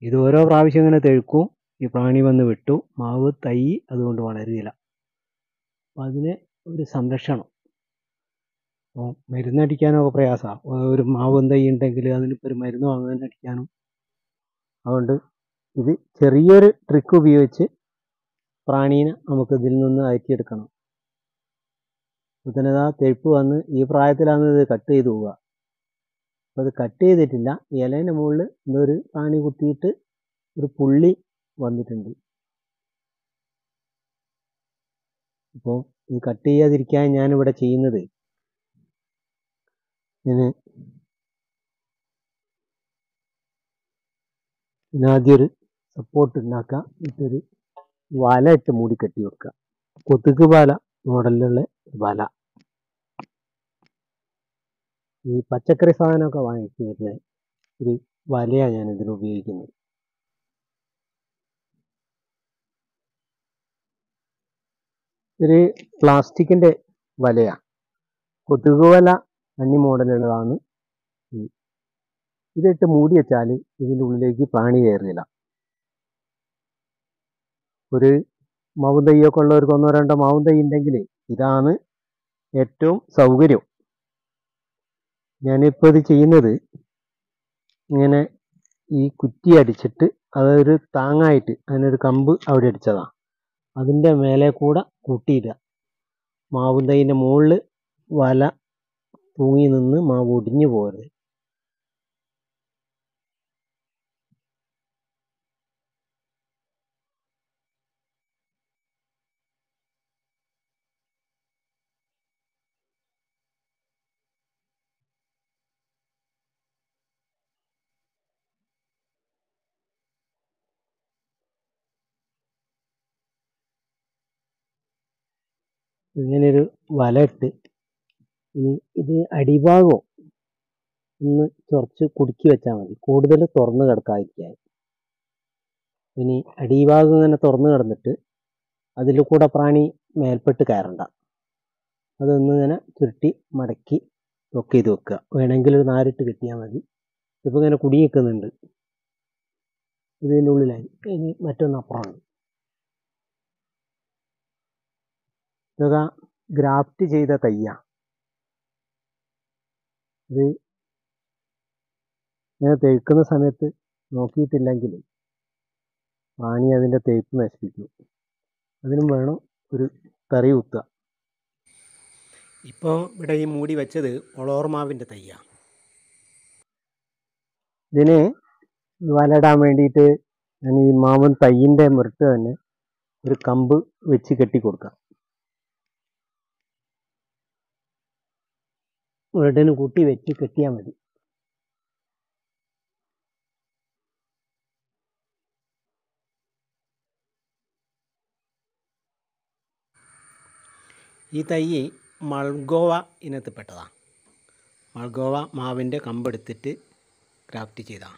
ഇത് ഓരോ പ്രാവശ്യം ഇങ്ങനെ തെഴുക്കും ഈ പ്രാണി വന്ന് വിട്ടു മാവ് തൈ അതുകൊണ്ട് വളരുകയില്ല അപ്പം അതിന് ഒരു സംരക്ഷണം അപ്പോൾ മരുന്നടിക്കാനൊക്കെ പ്രയാസമാണ് ഒരു മാവും തൈ ഉണ്ടെങ്കിൽ അതിനിപ്പോൾ ഒരു മരുന്ന് വാങ്ങാൻ അടിക്കാനും അതുകൊണ്ട് ഇത് ചെറിയൊരു ട്രിക്ക് ഉപയോഗിച്ച് പ്രാണീനെ നമുക്ക് ഇതിൽ നിന്ന് അയറ്റിയെടുക്കണം ഇതിനതാ തെഴുപ്പ് വന്ന് ഈ പ്രായത്തിലാണ് ഇത് കട്ട് ചെയ്ത് പോവുക അപ്പോൾ അത് കട്ട് ചെയ്തിട്ടില്ല ഇലേൻ്റെ മുകളിൽ എന്തോ ഒരു പ്രാണി കുത്തിയിട്ട് ഒരു പുള്ളി വന്നിട്ടുണ്ട് അപ്പോൾ ഇത് കട്ട് ചെയ്യാതിരിക്കാൻ ഞാനിവിടെ ചെയ്യുന്നത് ഇതിന് ഇതിനാദ്യം ഒരു സപ്പോർട്ട് ഉണ്ടാക്കുക എന്നിട്ടൊരു വല ഇട്ട് മൂടി കെട്ടി വെക്കുക കൊതുക് വല മോഡലിലുള്ള വല ഈ പച്ചക്കറി സാധനമൊക്കെ വാങ്ങിച്ചു വരുന്ന ഒരു വലയാണ് ഞാൻ ഇതിന് ഉപയോഗിക്കുന്നത് ഒരു പ്ലാസ്റ്റിക്കിൻ്റെ വലയാണ് കൊതുക് വല അന്യ മോഡലുള്ളതാണ് ഈ ഇതിട്ട് മൂടി വെച്ചാൽ ഇതിൻ്റെ ഉള്ളിലേക്ക് പ്രാണി കയറില്ല ഒരു മാവും തൈയൊക്കെ ഉള്ളവർക്ക് ഒന്നോ രണ്ടോ മാവും തൈ ഉണ്ടെങ്കിൽ ഇതാണ് ഏറ്റവും സൗകര്യം ഞാനിപ്പോൾ ഇത് ചെയ്യുന്നത് ഇങ്ങനെ ഈ കുറ്റി അടിച്ചിട്ട് അതൊരു താങ്ങായിട്ട് അതിനൊരു കമ്പ് അവിടെ അടിച്ചതാണ് അതിൻ്റെ മേലെ കൂടെ കൂട്ടിയിടുക മാവും തൈൻ്റെ മുകളിൽ വല തൂങ്ങി നിന്ന് മാവ് ഒടിഞ്ഞു പോകരുത് ഇങ്ങനെയൊരു വല ഇട്ട് ഇനി ഇത് അടിഭാഗം ഒന്ന് ചൊറച്ച് കുടുക്കി വെച്ചാൽ മതി കൂടുതൽ തുറന്ന് കിടക്കാതിരിക്കാൻ ഇനി അടിഭാഗം ഇങ്ങനെ തുറന്ന് കിടന്നിട്ട് അതിൽ കൂടെ പ്രാണി മേൽപ്പെട്ട് കയറണ്ട അതൊന്ന് ഇങ്ങനെ ചുരുട്ടി മടക്കി ലോക്ക് ചെയ്ത് വെക്കുക വേണമെങ്കിൽ ഒരു നാരിട്ട് കെട്ടിയാൽ മതി ഇപ്പോൾ ഇങ്ങനെ കുടി നിൽക്കുന്നുണ്ട് ഇതിൻ്റെ ഉള്ളിലായി ഇനി മറ്റൊന്ന് അപ്പുറമാണ് ഇതൊക്കെ ഗ്രാഫ്റ്റ് ചെയ്ത തയ്യ ഇത് ഇങ്ങനെ തെഴുക്കുന്ന സമയത്ത് നോക്കിയിട്ടില്ലെങ്കിൽ പ്രാണി അതിൻ്റെ തേപ്പ് നശിപ്പിക്കും അതിനും വേണം ഒരു കറി കുത്തുക ഇപ്പോൾ ഇവിടെ ഈ മൂടി വെച്ചത് ഒളോർമാവിൻ്റെ തയ്യാണ് ഇതിന് വലയിടാൻ വേണ്ടിയിട്ട് ഞാൻ ഈ മാവൻ തയ്യിൻ്റെ മുരട്ട് തന്നെ ഒരു കമ്പ് വെച്ച് കെട്ടി കൊടുക്കാം മുരട്ടിന് കൂട്ടി വെച്ച് കെട്ടിയാൽ മതി ഈ തൈ മൾഗോവ ഇനത്തിൽപ്പെട്ടതാണ് മൾഗോവ മാവിൻ്റെ കമ്പെടുത്തിട്ട് ക്രാഫ്റ്റ് ചെയ്തതാണ്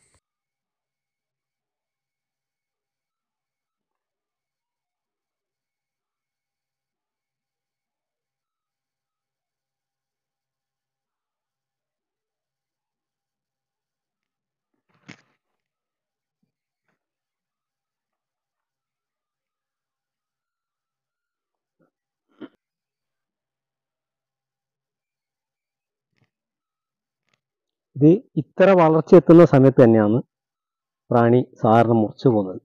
ഇത് ഇത്ര വളർച്ച എത്തുന്ന സമയത്ത് തന്നെയാണ് പ്രാണി സാറിന് മുറിച്ചു പോകുന്നത്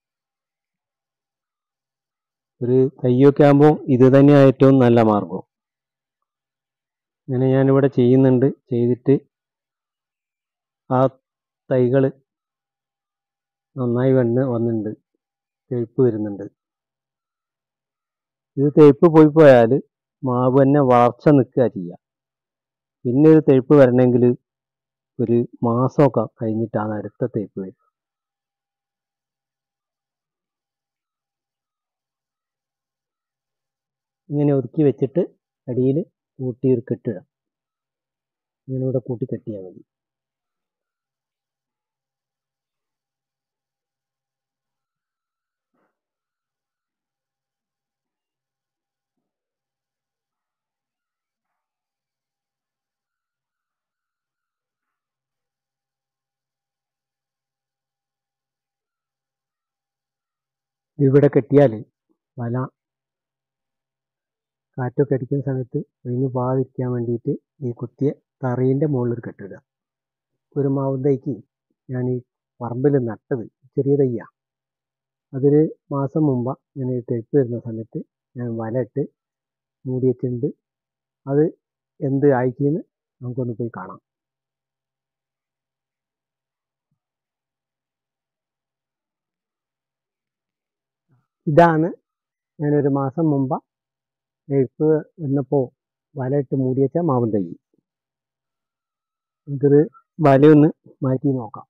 ഒരു തയ്യൊക്കെ ആകുമ്പോൾ ഇത് തന്നെയാണ് ഏറ്റവും നല്ല മാർഗം ഇങ്ങനെ ഞാനിവിടെ ചെയ്യുന്നുണ്ട് ചെയ്തിട്ട് ആ തൈകൾ നന്നായി വന്ന് വന്നിട്ടുണ്ട് തേയ്പ്പ് വരുന്നുണ്ട് ഇത് തേയ്പ്പ് പോയി പോയാൽ മാവ് തന്നെ വളർച്ച നിൽക്കുക ചെയ്യുക പിന്നെ ഒരു തേയ്പ്പ് വരണമെങ്കിൽ ഒരു മാസമൊക്കെ കഴിഞ്ഞിട്ടാണ് അടുത്ത തേപ്പ് വരിക ഇങ്ങനെ ഒതുക്കി വെച്ചിട്ട് അടിയിൽ കൂട്ടി ഒരു കെട്ടിടാം ഇങ്ങനെ ഇവിടെ കൂട്ടി കെട്ടിയാൽ മതി ഇവിടെ കെട്ടിയാൽ വല കാറ്റൊക്കെ അടിക്കുന്ന സമയത്ത് ഒഴിഞ്ഞു പോകാതിരിക്കാൻ വേണ്ടിയിട്ട് ഈ കുത്തിയ തറയിൻ്റെ മുകളിൽ ഒരു കെട്ടിടുക ഒരു മാവും തൈക്ക് ഞാൻ ഈ പറമ്പിൽ നട്ടത് ചെറിയ തയ്യാ അതൊരു മാസം മുമ്പ് ഞാൻ ഈ തെയ്പ്പ് വരുന്ന സമയത്ത് ഞാൻ വല ഇട്ട് മൂടി വെച്ചിട്ടുണ്ട് അത് എന്ത് ആയിക്കെന്ന് നമുക്കൊന്ന് പോയി കാണാം ഇതാണ് ഞാനൊരു മാസം മുമ്പ് എഴുപ്പ് വന്നപ്പോൾ വലയിട്ട് മൂടി വെച്ച മാവും തൈ നമുക്കിത് വലയൊന്ന് മാറ്റി നോക്കാം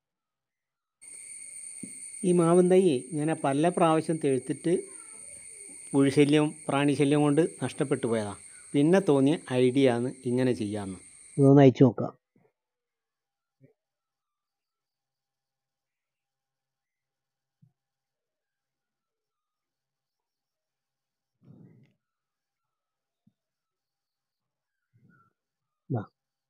ഈ മാവും തൈ ഞാൻ പല പ്രാവശ്യം തെഴുത്തിട്ട് പുഴുശല്യം പ്രാണിശല്യം കൊണ്ട് നഷ്ടപ്പെട്ടു പോയതാണ് പിന്നെ തോന്നിയ ഐഡിയ ആണ് ഇങ്ങനെ ചെയ്യാമെന്ന് ഇതൊന്ന് അയച്ചു നോക്കാം ദാ.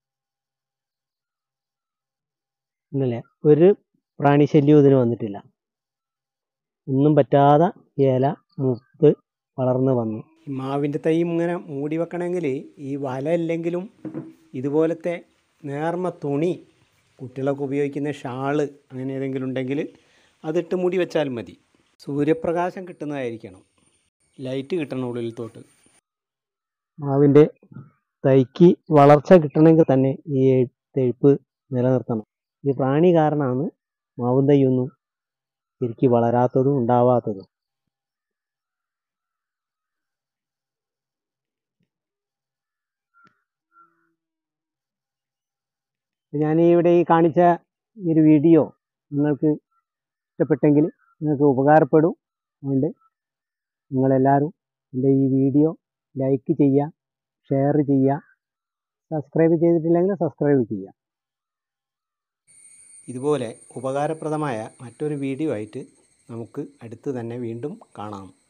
ഇന്നലെ ഒരു പ്രാണിശല്യവും ഇതിന് വന്നിട്ടില്ല ഒന്നും പറ്റാതെ ഇല മുപ്പ് വളർന്ന് വന്നു ഈ മാവിൻ്റെ തൈ ഇങ്ങനെ മൂടി വെക്കണമെങ്കിൽ ഈ വല ഇല്ലെങ്കിലും ഇതുപോലത്തെ നേർമ തുണി കുട്ടികളൊക്കെ ഉപയോഗിക്കുന്ന ഷാള് അങ്ങനെ ഏതെങ്കിലും ഉണ്ടെങ്കിൽ അതിട്ട് മൂടി വെച്ചാൽ മതി സൂര്യപ്രകാശം കിട്ടുന്നതായിരിക്കണം ലൈറ്റ് കിട്ടണം ഉള്ളിലത്തോട്ട് മാവിൻ്റെ തൈക്ക് വളർച്ച കിട്ടണമെങ്കിൽ തന്നെ ഈ തെഴുപ്പ് നിലനിർത്തണം ഈ പ്രാണി കാരണമാണ് മാവും തൈയൊന്നും ശരിക്ക് വളരാത്തതും ഉണ്ടാവാത്തതും ഞാൻ ഇവിടെ ഈ കാണിച്ച ഈ ഒരു വീഡിയോ നിങ്ങൾക്ക് ഇഷ്ടപ്പെട്ടെങ്കിൽ നിങ്ങൾക്ക് ഉപകാരപ്പെടും അതുകൊണ്ട് നിങ്ങളെല്ലാവരും എൻ്റെ ഈ വീഡിയോ ലൈക്ക് ചെയ്യുക ഷെയർ ചെയ്യുക സബ്സ്ക്രൈബ് ചെയ്തിട്ടില്ലെങ്കിൽ സബ്സ്ക്രൈബ് ചെയ്യുക ഇതുപോലെ ഉപകാരപ്രദമായ മറ്റൊരു വീഡിയോ ആയിട്ട് നമുക്ക് അടുത്ത് തന്നെ വീണ്ടും കാണാം